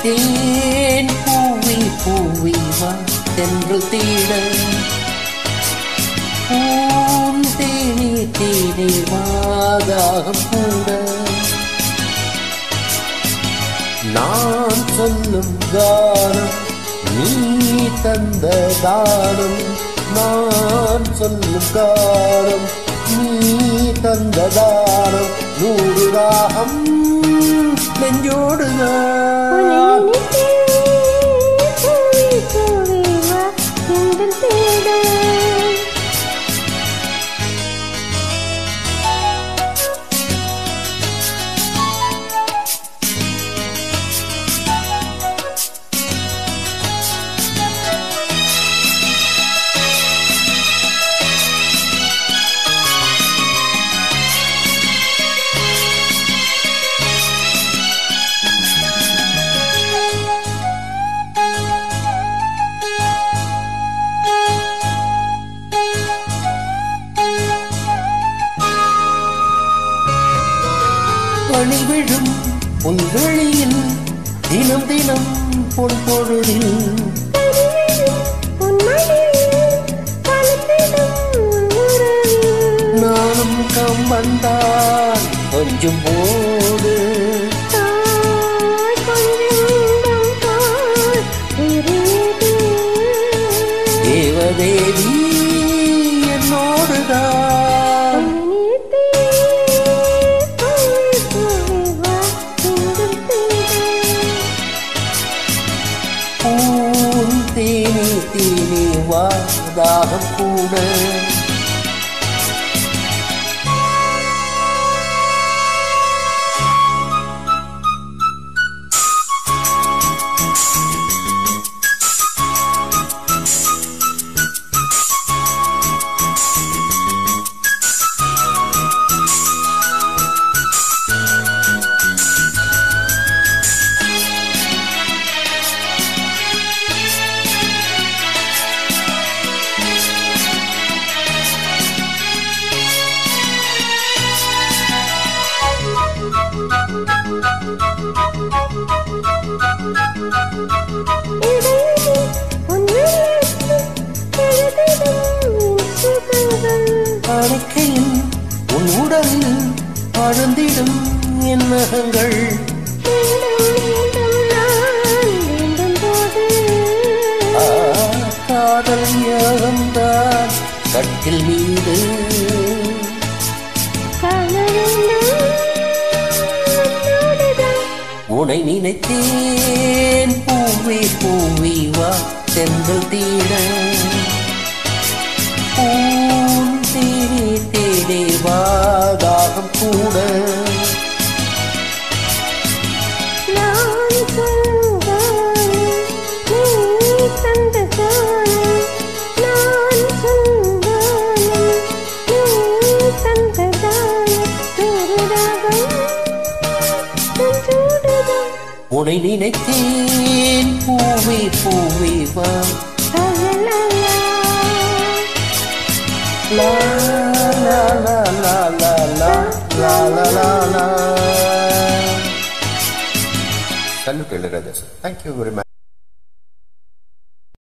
நினைத்தேன் பூவி பூவி வா தென்றல் தீட பூம் தேனி தேனி வாதாகம் கூட நான் சொல்லும் கானம் நீ தந்த தானம் நான் சொல்லும் கானம் நீ தந்த தானம் நூறு ராகம் நெஞ்சோடு நான் பணி விழும் புல்வெளியில் தினம் தினம் பொன் பொழுதில் நானும் கம்பந்தான் கொஞ்சம் போடு தேவதேவி என்னோடுதான் பூம் தேனி தேனி வா தாகம் கூட அணைக்கையில் உன் உடலில் அழுந்திடும் என் நகங்கள் ஆ, காதல் யோகம்தான் கட்டில் மீது உனை நினைத்தேன் பூவி பூவி வா சென்றல் தீட பூன் தேடி தேடி வாதாகம் கூட உனை நினைத்தேன் பூவி பூவி வா லா லா லா லா லா லா லா லா லா லா Salute, Leradas. Thank you very much.